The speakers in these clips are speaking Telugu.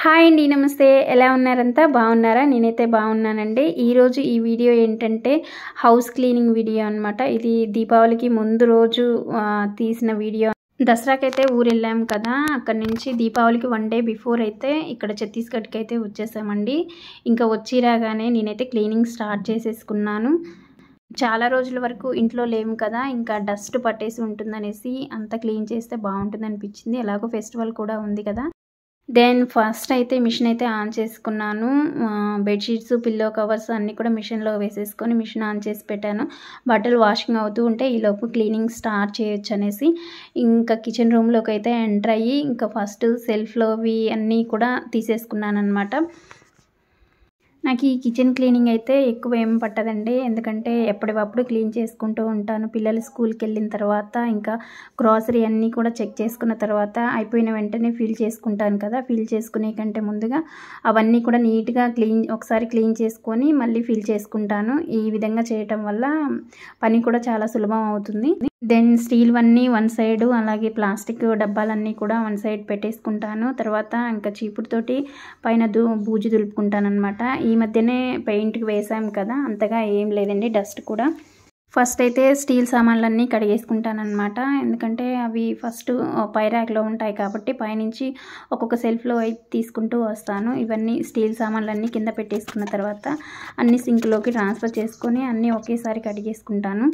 హాయ్ అండి నమస్తే ఎలా ఉన్నారంతా బాగున్నారా నేనైతే బాగున్నానండి ఈరోజు ఈ వీడియో ఏంటంటే హౌస్ క్లీనింగ్ వీడియో అనమాట ఇది దీపావళికి ముందు రోజు ఆ, తీసిన వీడియో దసరాకైతే ఊరు వెళ్ళాం కదా అక్కడ నుంచి దీపావళికి వన్ డే బిఫోర్ అయితే ఇక్కడ ఛత్తీస్గఢ్కి అయితే వచ్చేసామండి ఇంకా వచ్చి రాగానే నేనైతే క్లీనింగ్ స్టార్ట్ చేసేసుకున్నాను చాలా రోజుల వరకు ఇంట్లో లేము కదా ఇంకా డస్ట్ పట్టేసి ఉంటుందనేసి అంతా క్లీన్ చేస్తే బాగుంటుంది అనిపించింది ఎలాగో ఫెస్టివల్ కూడా ఉంది కదా దెన్ ఫస్ట్ అయితే మిషన్ అయితే ఆన్ చేసుకున్నాను ఆ, బెడ్షీట్స్ పిల్లో కవర్స్ అన్నీ కూడా మిషన్లో వేసేసుకొని మిషన్ ఆన్ చేసి పెట్టాను బట్టలు వాషింగ్ అవుతూ ఉంటే ఈలోపు క్లీనింగ్ స్టార్ట్ చేయొచ్చు అనేసి ఇంకా కిచెన్ రూమ్లోకి అయితే ఎంటర్ అయ్యి ఇంకా ఫస్ట్ సెల్ఫ్లోవి అన్నీ కూడా తీసేసుకున్నాను అనమాట నాకు ఈ కిచెన్ క్లీనింగ్ అయితే ఎక్కువ ఏం పట్టదండి ఎందుకంటే ఎప్పటికప్పుడు క్లీన్ చేసుకుంటూ ఉంటాను పిల్లలు స్కూల్కి వెళ్ళిన తర్వాత ఇంకా గ్రాసరీ అన్నీ కూడా చెక్ చేసుకున్న తర్వాత అయిపోయిన వెంటనే ఫిల్ చేసుకుంటాను కదా ఫిల్ చేసుకునే కంటే ముందుగా అవన్నీ కూడా నీట్గా క్లీన్ ఒకసారి క్లీన్ చేసుకొని మళ్ళీ ఫిల్ చేసుకుంటాను ఈ విధంగా చేయటం వల్ల పని కూడా చాలా సులభం అవుతుంది దెన్ స్టీల్ అన్నీ వన్ సైడ్ అలాగే ప్లాస్టిక్ డబ్బాలన్నీ కూడా వన్ సైడ్ పెట్టేసుకుంటాను తర్వాత ఇంకా చీపుడుతోటి పైన దు బూజు దులుపుకుంటాను అనమాట ఈ మధ్యనే పెయింట్కి వేసాం కదా అంతగా ఏం లేదండి డస్ట్ కూడా ఫస్ట్ అయితే స్టీల్ సామాన్లన్నీ కడిగేసుకుంటాను అనమాట ఎందుకంటే అవి ఫస్ట్ పై ర్యాక్లో ఉంటాయి కాబట్టి పైనుంచి ఒక్కొక్క సెల్ఫ్లో అయితే తీసుకుంటూ వస్తాను ఇవన్నీ స్టీల్ సామాన్లన్నీ కింద పెట్టేసుకున్న తర్వాత అన్ని సింక్లోకి ట్రాన్స్ఫర్ చేసుకొని అన్నీ ఒకేసారి కడిగేసుకుంటాను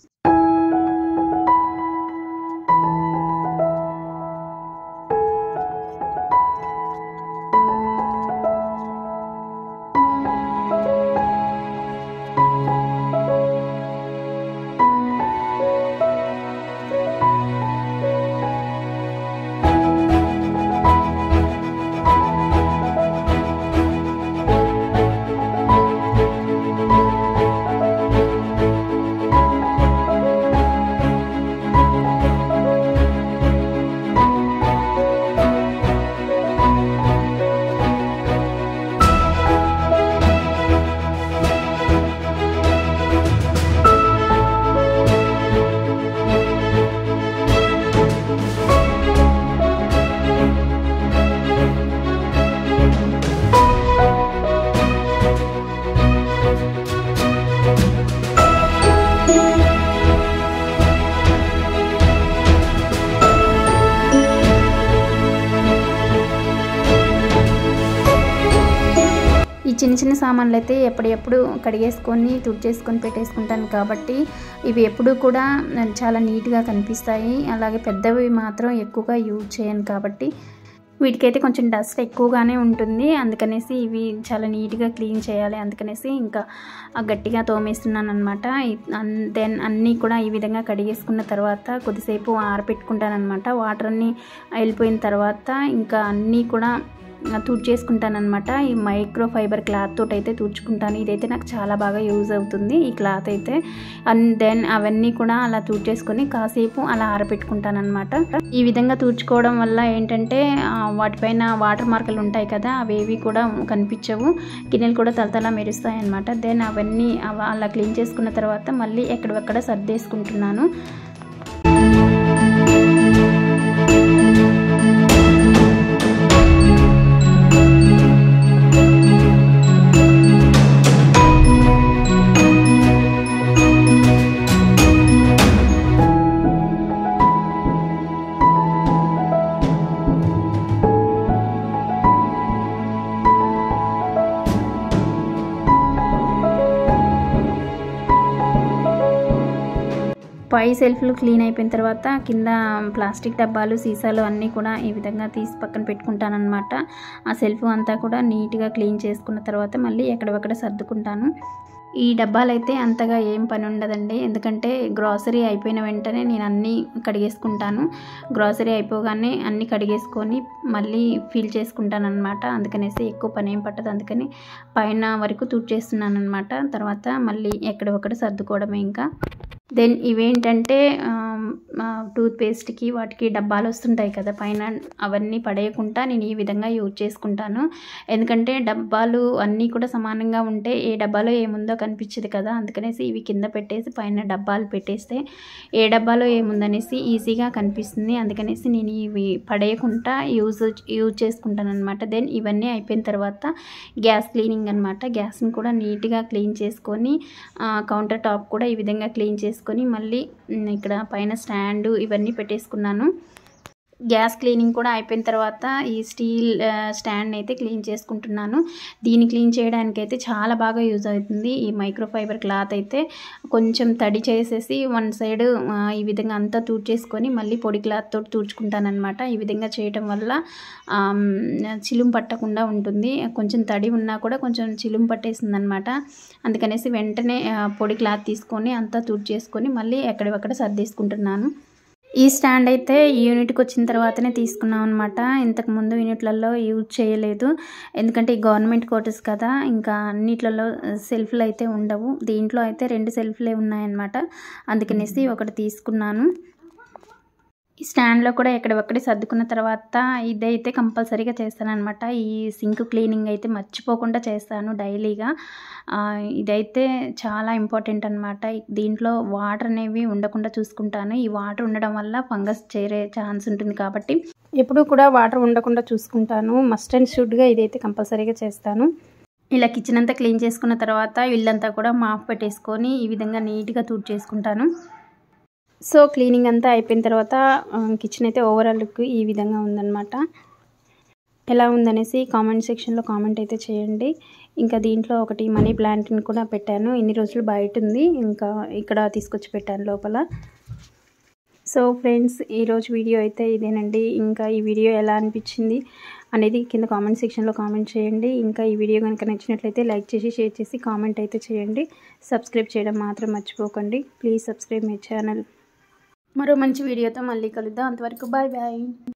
ఈ చిన్న చిన్న సామాన్లు అయితే ఎప్పటికప్పుడు కడిగేసుకొని తుడిచేసుకొని పెట్టేసుకుంటాను కాబట్టి ఇవి ఎప్పుడు కూడా చాలా నీట్గా కనిపిస్తాయి అలాగే పెద్దవి మాత్రం ఎక్కువగా యూజ్ చేయను కాబట్టి వీటికైతే కొంచెం డస్ట్ ఎక్కువగానే ఉంటుంది అందుకనేసి ఇవి చాలా నీట్గా క్లీన్ చేయాలి అందుకనేసి ఇంకా ఆ గట్టిగా తోమేస్తున్నాను అనమాట దెన్ అన్నీ కూడా ఈ విధంగా కడిగేసుకున్న తర్వాత కొద్దిసేపు ఆరపెట్టుకుంటాను అనమాట వాటర్ అన్నీ వెళ్ళిపోయిన తర్వాత ఇంకా అన్నీ కూడా తుడిచేసుకుంటాను అనమాట ఈ మైక్రో ఫైబర్ క్లాత్ తోటి అయితే తుడుచుకుంటాను ఇదైతే నాకు చాలా బాగా యూజ్ అవుతుంది ఈ క్లాత్ అయితే అండ్ దెన్ అవన్నీ కూడా అలా తుడిచేసుకొని కాసేపు అలా ఆరబెట్టుకుంటాను అనమాట ఈ విధంగా తుడుచుకోవడం వల్ల ఏంటంటే ఆ, వాటిపైన వాటర్ మార్కులు ఉంటాయి కదా అవేవి కూడా కనిపించవు గిన్నెలు కూడా తలతలా మెరుస్తాయి అనమాట దెన్ అవన్నీ అవ- అలా క్లీన్ చేసుకున్న తర్వాత మళ్ళీ ఎక్కడెక్కడ సర్దేసుకుంటున్నాను పై సెల్ఫ్లు క్లీన్ అయిపోయిన తర్వాత కింద ప్లాస్టిక్ డబ్బాలు సీసాలు అన్నీ కూడా ఈ విధంగా తీసి పక్కన పెట్టుకుంటాను అనమాట ఆ సెల్ఫ్ అంతా కూడా నీట్గా క్లీన్ చేసుకున్న తర్వాత మళ్ళీ ఎక్కడెక్కడ సర్దుకుంటాను ఈ డబ్బాలు అయితే అంతగా ఏం పని ఉండదండి ఎందుకంటే గ్రాసరీ అయిపోయిన వెంటనే నేను అన్నీ కడిగేసుకుంటాను గ్రాసరీ అయిపోగానే అన్నీ కడిగేసుకొని మళ్ళీ ఫిల్ చేసుకుంటాను అనమాట అందుకనేసి ఎక్కువ పని ఏం పట్టదు అందుకని పైన వరకు తుడిచేస్తున్నాను అనమాట తర్వాత మళ్ళీ ఎక్కడొక్కడ సర్దుకోవడమే ఇంకా దెన్ ఇవేంటంటే టూత్ పేస్ట్కి వాటికి డబ్బాలు వస్తుంటాయి కదా పైన అవన్నీ పడేయకుండా నేను ఈ విధంగా యూజ్ చేసుకుంటాను ఎందుకంటే డబ్బాలు అన్నీ కూడా సమానంగా ఉంటే ఏ డబ్బాలో ఏముందో కనిపించదు కదా అందుకనేసి ఇవి కింద పెట్టేసి పైన డబ్బాలు పెట్టేస్తే ఏ డబ్బాలో ఏముందనేసి ఈజీగా కనిపిస్తుంది అందుకనేసి నేను ఇవి పడేయకుండా యూజ్ యూజ్ చేసుకుంటాను అనమాట దెన్ ఇవన్నీ అయిపోయిన తర్వాత గ్యాస్ క్లీనింగ్ అనమాట గ్యాస్ని కూడా నీట్గా క్లీన్ చేసుకొని కౌంటర్ టాప్ కూడా ఈ విధంగా క్లీన్ చేసుకొని మళ్ళీ ఉమ్, ఇక్కడ పైన స్టాండ్ ఇవన్నీ పెట్టేసుకున్నాను గ్యాస్ క్లీనింగ్ కూడా అయిపోయిన తర్వాత ఈ స్టీల్ ఆ, స్టాండ్ అయితే క్లీన్ చేసుకుంటున్నాను దీన్ని క్లీన్ చేయడానికి అయితే చాలా బాగా యూజ్ అవుతుంది ఈ మైక్రో ఫైబర్ క్లాత్ అయితే కొంచెం తడి చేసేసి వన్ సైడ్ ఆ, ఈ విధంగా అంతా తూడ్చేసుకొని మళ్ళీ పొడి క్లాత్ తోటి తుడుచుకుంటాను అనమాట ఈ విధంగా చేయటం వల్ల ఆమ్, చిలుం పట్టకుండా ఉంటుంది కొంచెం తడి ఉన్నా కూడా కొంచెం చిలుం పట్టేసింది అనమాట అందుకనేసి వెంటనే ఆ, పొడి క్లాత్ తీసుకొని అంతా తుడిచేసుకొని మళ్ళీ ఎక్కడివక్కడ సర్దేసుకుంటున్నాను ఈ స్టాండ్ అయితే ఈ యూనిట్కి వచ్చిన తర్వాతనే తీసుకున్నాం అనమాట ఇంతకు ముందు యూనిట్లలో యూజ్ చేయలేదు ఎందుకంటే ఈ గవర్నమెంట్ క్వార్టర్స్ కదా ఇంకా అన్నిట్లలో సెల్ఫ్లు అయితే ఉండవు దీంట్లో అయితే రెండు సెల్ఫ్లే ఉన్నాయన్నమాట అందుకనేసి ఒకటి తీసుకున్నాను ఈ స్టాండ్లో కూడా ఎక్కడొక్కడే సర్దుకున్న తర్వాత ఇదైతే కంపల్సరీగా చేస్తానన్నమాట ఈ సింక్ క్లీనింగ్ అయితే మర్చిపోకుండా చేస్తాను డైలీగా ఆ, ఇదైతే చాలా ఇంపార్టెంట్ అనమాట దీంట్లో వాటర్ అనేవి ఉండకుండా చూసుకుంటాను ఈ వాటర్ ఉండడం వల్ల ఫంగస్ చేరే ఛాన్స్ ఉంటుంది కాబట్టి ఎప్పుడూ కూడా వాటర్ ఉండకుండా చూసుకుంటాను మస్ట్ అండ్ షుడ్గా ఇదైతే కంపల్సరీగా చేస్తాను ఇలా కిచెన్ అంతా క్లీన్ చేసుకున్న తర్వాత ఇల్లంతా కూడా మాఫ్ పెట్టేసుకొని ఈ విధంగా నీట్గా తూడ్ చేసుకుంటాను సో క్లీనింగ్ అంతా అయిపోయిన తర్వాత కిచెన్ అయితే ఓవరాల్ లుక్ ఈ విధంగా ఉందన్నమాట ఎలా ఉందనేసి కామెంట్ సెక్షన్లో కామెంట్ అయితే చేయండి ఇంకా దీంట్లో ఒకటి మనీ ప్లాంట్ని కూడా పెట్టాను ఇన్ని రోజులు బయట ఉంది ఇంకా ఇక్కడ తీసుకొచ్చి పెట్టాను లోపల సో ఫ్రెండ్స్ ఈరోజు వీడియో అయితే ఇదేనండి ఇంకా ఈ వీడియో ఎలా అనిపించింది అనేది కింద కామెంట్ సెక్షన్లో కామెంట్ చేయండి ఇంకా ఈ వీడియో కనుక నచ్చినట్లయితే లైక్ చేసి షేర్ చేసి కామెంట్ అయితే చేయండి సబ్స్క్రైబ్ చేయడం మాత్రం మర్చిపోకండి ప్లీజ్ సబ్స్క్రైబ్ మై ఛానల్ మరో మంచి వీడియోతో మళ్ళీ కలుద్దాం అంతవరకు బాయ్ బాయ్